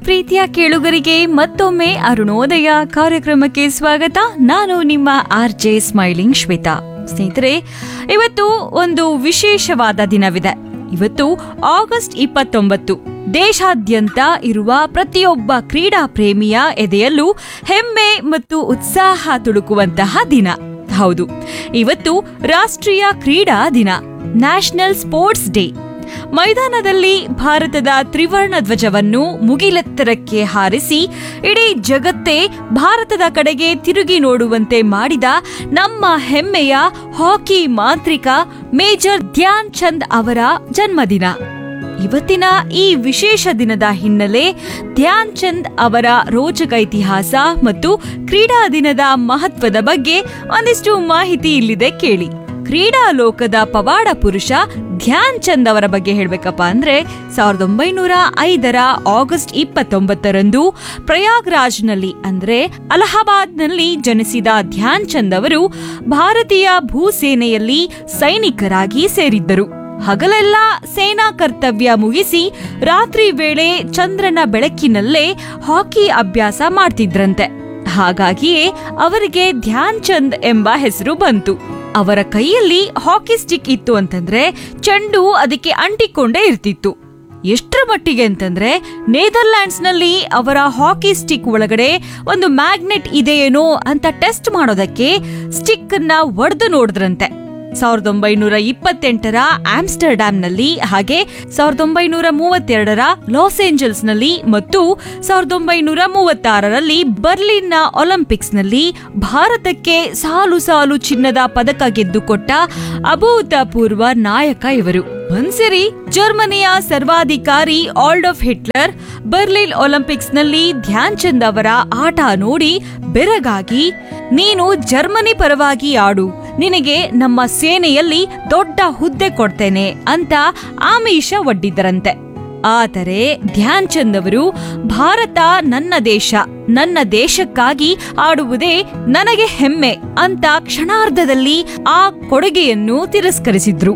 ಪ್ರೀತಿಯ ಕೇಳುಗರಿಗೆ ಮತ್ತೊಮ್ಮೆ ಅರುಣೋದಯ ಕಾರ್ಯಕ್ರಮಕ್ಕೆ ಸ್ವಾಗತ ನಾನು ನಿಮ್ಮ ಆರ್ ಜೆ ಸ್ಮೈಲಿಂಗ್ ಶ್ವೇತಾ ಸ್ನೇಹಿತರೆ ಇವತ್ತು ಒಂದು ವಿಶೇಷವಾದ ದಿನವಿದೆ ಇವತ್ತು ಆಗಸ್ಟ್ ಇಪ್ಪತ್ತೊಂಬತ್ತು ದೇಶಾದ್ಯಂತ ಇರುವ ಪ್ರತಿಯೊಬ್ಬ ಕ್ರೀಡಾ ಪ್ರೇಮಿಯ ಎದೆಯಲ್ಲೂ ಹೆಮ್ಮೆ ಮತ್ತು ಉತ್ಸಾಹ ತುಳುಕುವಂತಹ ದಿನ ಹೌದು ಇವತ್ತು ರಾಷ್ಟ್ರೀಯ ಕ್ರೀಡಾ ದಿನ ನ್ಯಾಷನಲ್ ಸ್ಪೋರ್ಟ್ಸ್ ಡೇ ಮೈದಾನದಲ್ಲಿ ಭಾರತದ ತ್ರಿವರ್ಣ ಧ್ವಜವನ್ನು ಮುಗಿಲೆತ್ತರಕ್ಕೆ ಹಾರಿಸಿ ಇಡೀ ಜಗತ್ತೇ ಭಾರತದ ಕಡೆಗೆ ತಿರುಗಿ ನೋಡುವಂತೆ ಮಾಡಿದ ನಮ್ಮ ಹೆಮ್ಮೆಯ ಹಾಕಿ ಮಾಂತ್ರಿಕ ಮೇಜರ್ ಧ್ಯಾನ್ ಚಂದ್ ಅವರ ಜನ್ಮದಿನ ಇವತ್ತಿನ ಈ ವಿಶೇಷ ದಿನದ ಹಿನ್ನೆಲೆ ಧ್ಯಾನ್ ಚಂದ್ ಅವರ ರೋಚಕ ಇತಿಹಾಸ ಮತ್ತು ಕ್ರೀಡಾ ದಿನದ ಮಹತ್ವದ ಬಗ್ಗೆ ಒಂದಿಷ್ಟು ಮಾಹಿತಿ ಇಲ್ಲಿದೆ ಕೇಳಿ ಕ್ರೀಡಾ ಲೋಕದ ಪವಾಡ ಪುರುಷ ಧ್ಯಾನ್ ಚಂದ್ ಅವರ ಬಗ್ಗೆ ಹೇಳ್ಬೇಕಪ್ಪ ಅಂದ್ರೆ ಸಾವಿರದ ಒಂಬೈನೂರ ಐದರ ಆಗಸ್ಟ್ ಇಪ್ಪತ್ತೊಂಬತ್ತರಂದು ಪ್ರಯಾಗ್ರಾಜ್ನಲ್ಲಿ ಅಂದ್ರೆ ಅಲಹಾಬಾದ್ನಲ್ಲಿ ಜನಿಸಿದ ಧ್ಯಾನ್ ಚಂದ್ ಅವರು ಭಾರತೀಯ ಭೂಸೇನೆಯಲ್ಲಿ ಸೈನಿಕರಾಗಿ ಸೇರಿದ್ದರು ಹಗಲೆಲ್ಲ ಸೇನಾ ಕರ್ತವ್ಯ ಮುಗಿಸಿ ರಾತ್ರಿ ವೇಳೆ ಚಂದ್ರನ ಬೆಳಕಿನಲ್ಲೇ ಹಾಕಿ ಅಭ್ಯಾಸ ಮಾಡ್ತಿದ್ರಂತೆ ಹಾಗಾಗಿಯೇ ಅವರಿಗೆ ಧ್ಯಾನ್ ಚಂದ್ ಎಂಬ ಹೆಸರು ಬಂತು ಅವರ ಕೈಯಲ್ಲಿ ಹಾಕಿ ಸ್ಟಿಕ್ ಇತ್ತು ಅಂತಂದ್ರೆ ಚೆಂಡು ಅದಕ್ಕೆ ಅಂಟಿಕೊಂಡೇ ಇರ್ತಿತ್ತು ಎಷ್ಟರ ಮಟ್ಟಿಗೆ ಅಂತಂದ್ರೆ ನೇದರ್ಲ್ಯಾಂಡ್ಸ್ ನಲ್ಲಿ ಅವರ ಹಾಕಿ ಸ್ಟಿಕ್ ಒಳಗಡೆ ಒಂದು ಮ್ಯಾಗ್ನೆಟ್ ಇದೆಯೇನೋ ಅಂತ ಟೆಸ್ಟ್ ಮಾಡೋದಕ್ಕೆ ಸ್ಟಿಕ್ ಅನ್ನ ಒಡೆದು ನೋಡಿದ್ರಂತೆ ಸಾವಿರದ ಒಂಬೈನೂರ ಇಪ್ಪತ್ತೆಂಟರ ಆಮ್ಸ್ಟರ್ಡ್ಯಾಮ್ನಲ್ಲಿ ಹಾಗೆ ಸಾವಿರದ ಒಂಬೈನೂರ ಮೂವತ್ತೆರಡರ ಲಾಸ್ ಏಂಜಲ್ಸ್ನಲ್ಲಿ ಮತ್ತು ಸಾವಿರದ ಒಂಬೈನೂರ ಮೂವತ್ತಾರರಲ್ಲಿ ಬರ್ಲಿನ್ನ ಒಲಿಂಪಿಕ್ಸ್ನಲ್ಲಿ ಭಾರತಕ್ಕೆ ಸಾಲು ಸಾಲು ಚಿನ್ನದ ಪದಕ ಗೆದ್ದುಕೊಟ್ಟ ಅಭೂತಪೂರ್ವ ನಾಯಕ ಇವರು ಒಂದ್ಸರಿ ಜರ್ಮನಿಯ ಸರ್ವಾಧಿಕಾರಿ ಆಲ್ಡಫ್ ಹಿಟ್ಲರ್ ಬರ್ಲಿನ್ ಒಲಿಂಪಿಕ್ಸ್ನಲ್ಲಿ ಧ್ಯಾನ್ ಚಂದ್ ಅವರ ಆಟ ನೋಡಿ ಬೆರಗಾಗಿ ನೀನು ಜರ್ಮನಿ ಪರವಾಗಿ ಆಡು ನಿನಗೆ ನಮ್ಮ ಸೇನೆಯಲ್ಲಿ ದೊಡ್ಡ ಹುದ್ದೆ ಕೊಡ್ತೇನೆ ಅಂತ ಆಮಿಷ ಒಡ್ಡಿದ್ದರಂತೆ ಆದರೆ ಧ್ಯಾನ್ ಚಂದ್ ಅವರು ಭಾರತ ನನ್ನ ದೇಶ ನನ್ನ ದೇಶಕ್ಕಾಗಿ ಆಡುವುದೇ ನನಗೆ ಹೆಮ್ಮೆ ಅಂತ ಕ್ಷಣಾರ್ಧದಲ್ಲಿ ಆ ಕೊಡುಗೆಯನ್ನು ತಿರಸ್ಕರಿಸಿದ್ರು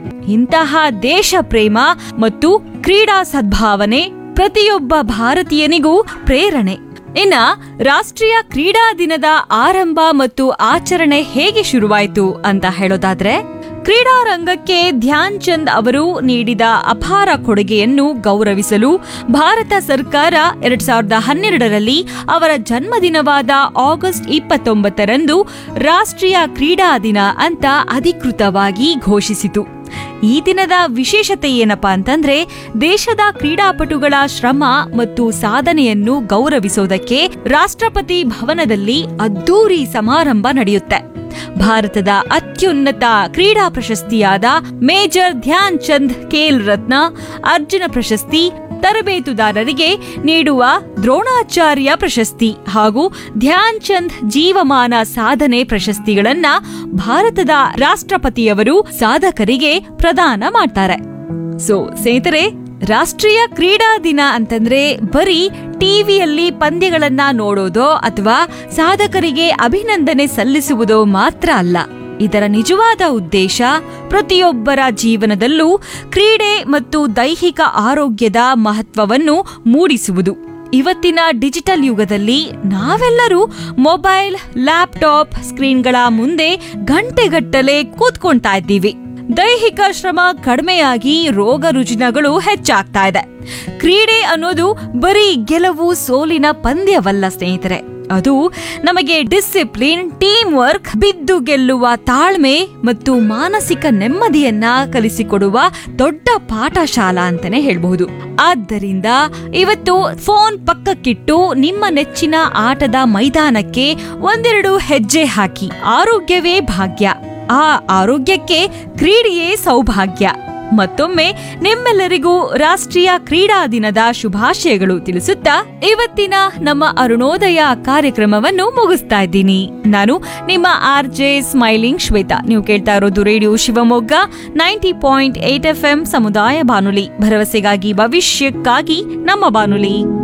ಇಂತಹ ದೇಶ ಪ್ರೇಮ ಮತ್ತು ಕ್ರೀಡಾ ಸದ್ಭಾವನೆ ಪ್ರತಿಯೊಬ್ಬ ಭಾರತೀಯನಿಗೂ ಪ್ರೇರಣೆ ಇನ್ನ ರಾಷ್ಟ್ರೀಯ ಕ್ರೀಡಾ ದಿನದ ಆರಂಭ ಮತ್ತು ಆಚರಣೆ ಹೇಗೆ ಶುರುವಾಯಿತು ಅಂತ ಹೇಳೋದಾದ್ರೆ ಕ್ರೀಡಾ ರಂಗಕ್ಕೆ ಧ್ಯಾನ್ ಚಂದ್ ಅವರು ನೀಡಿದ ಅಪಾರ ಕೊಡುಗೆಯನ್ನು ಗೌರವಿಸಲು ಭಾರತ ಸರ್ಕಾರ ಎರಡ್ ಸಾವಿರದ ಹನ್ನೆರಡರಲ್ಲಿ ಅವರ ಜನ್ಮದಿನವಾದ ಆಗಸ್ಟ್ ಇಪ್ಪತ್ತೊಂಬತ್ತರಂದು ರಾಷ್ಟ್ರೀಯ ಕ್ರೀಡಾ ದಿನ ಅಂತ ಅಧಿಕೃತವಾಗಿ ಘೋಷಿಸಿತು ಈ ದಿನದ ವಿಶೇಷತೆ ಏನಪ್ಪಾ ಅಂತಂದ್ರೆ ದೇಶದ ಕ್ರೀಡಾಪಟುಗಳ ಶ್ರಮ ಮತ್ತು ಸಾಧನೆಯನ್ನು ಗೌರವಿಸೋದಕ್ಕೆ ರಾಷ್ಟ್ರಪತಿ ಭವನದಲ್ಲಿ ಅದ್ದೂರಿ ಸಮಾರಂಭ ನಡೆಯುತ್ತೆ ಭಾರತದ ಅತ್ಯುನ್ನತ ಕ್ರೀಡಾ ಪ್ರಶಸ್ತಿಯಾದ ಮೇಜರ್ ಧ್ಯಾನ್ ಚಂದ್ ಖೇಲ್ ರತ್ನ ಅರ್ಜುನ ಪ್ರಶಸ್ತಿ ತರಬೇತುದಾರರಿಗೆ ನೀಡುವ ದ್ರೋಣಾಚಾರ್ಯ ಪ್ರಶಸ್ತಿ ಹಾಗೂ ಧ್ಯಾನ್ ಚಂದ್ ಜೀವಮಾನ ಸಾಧನೆ ಪ್ರಶಸ್ತಿಗಳನ್ನ ಭಾರತದ ರಾಷ್ಟ್ರಪತಿಯವರು ಸಾಧಕರಿಗೆ ಪ್ರದಾನ ಮಾಡ್ತಾರೆ ಸೊ ಸ್ನೇಹಿತರೆ ರಾಷ್ಟ್ರೀಯ ಕ್ರೀಡಾ ದಿನ ಅಂತಂದ್ರೆ ಬರೀ ಟಿವಿಯಲ್ಲಿ ಪಂದ್ಯಗಳನ್ನ ನೋಡೋದೋ ಅಥವಾ ಸಾಧಕರಿಗೆ ಅಭಿನಂದನೆ ಸಲ್ಲಿಸುವುದೋ ಮಾತ್ರ ಅಲ್ಲ ಇದರ ನಿಜವಾದ ಉದ್ದೇಶ ಪ್ರತಿಯೊಬ್ಬರ ಜೀವನದಲ್ಲೂ ಕ್ರೀಡೆ ಮತ್ತು ದೈಹಿಕ ಆರೋಗ್ಯದ ಮಹತ್ವವನ್ನು ಮೂಡಿಸುವುದು ಇವತ್ತಿನ ಡಿಜಿಟಲ್ ಯುಗದಲ್ಲಿ ನಾವೆಲ್ಲರೂ ಮೊಬೈಲ್ ಲ್ಯಾಪ್ಟಾಪ್ ಸ್ಕ್ರೀನ್ಗಳ ಮುಂದೆ ಗಂಟೆಗಟ್ಟಲೆ ಕೂತ್ಕೊಳ್ತಾ ಇದ್ದೀವಿ ದೈಹಿಕ ಶ್ರಮ ಕಡಿಮೆಯಾಗಿ ರೋಗ ರುಜಿನಗಳು ಹೆಚ್ಚಾಗ್ತಾ ಇದೆ ಕ್ರೀಡೆ ಅನ್ನೋದು ಬರೀ ಗೆಲುವು ಸೋಲಿನ ಪಂದ್ಯವಲ್ಲ ಸ್ನೇಹಿತರೆ ಅದು ನಮಗೆ ಡಿಸಿಪ್ಲಿನ್ ಟೀಮ್ ವರ್ಕ್ ಬಿದ್ದು ಗೆಲ್ಲುವ ತಾಳ್ಮೆ ಮತ್ತು ಮಾನಸಿಕ ನೆಮ್ಮದಿಯನ್ನ ಕಲಿಸಿಕೊಡುವ ದೊಡ್ಡ ಪಾಠಶಾಲಾ ಅಂತಾನೆ ಹೇಳ್ಬಹುದು ಆದ್ದರಿಂದ ಇವತ್ತು ಫೋನ್ ಪಕ್ಕಕ್ಕಿಟ್ಟು ನಿಮ್ಮ ನೆಚ್ಚಿನ ಆಟದ ಮೈದಾನಕ್ಕೆ ಒಂದೆರಡು ಹೆಜ್ಜೆ ಹಾಕಿ ಆರೋಗ್ಯವೇ ಭಾಗ್ಯ ಆ ಆರೋಗ್ಯಕ್ಕೆ ಕ್ರೀಡೆಯೇ ಸೌಭಾಗ್ಯ ಮತ್ತೊಮ್ಮೆ ನಿಮ್ಮೆಲ್ಲರಿಗೂ ರಾಷ್ಟ್ರೀಯ ಕ್ರೀಡಾ ದಿನದ ಶುಭಾಶಯಗಳು ತಿಳಿಸುತ್ತಾ ಇವತ್ತಿನ ನಮ್ಮ ಅರುಣೋದಯ ಕಾರ್ಯಕ್ರಮವನ್ನು ಮುಗಿಸ್ತಾ ಇದ್ದೀನಿ ನಾನು ನಿಮ್ಮ ಆರ್ ಜೆ ಸ್ಮೈಲಿಂಗ್ ಶ್ವೇತಾ ನೀವು ಕೇಳ್ತಾ ಇರೋದು radio Shivamogga ninety point eight F M ಸಮುದಾಯ ಬಾನುಲಿ ಭರವಸೆಗಾಗಿ ಭವಿಷ್ಯಕ್ಕಾಗಿ ನಮ್ಮ ಬಾನುಲಿ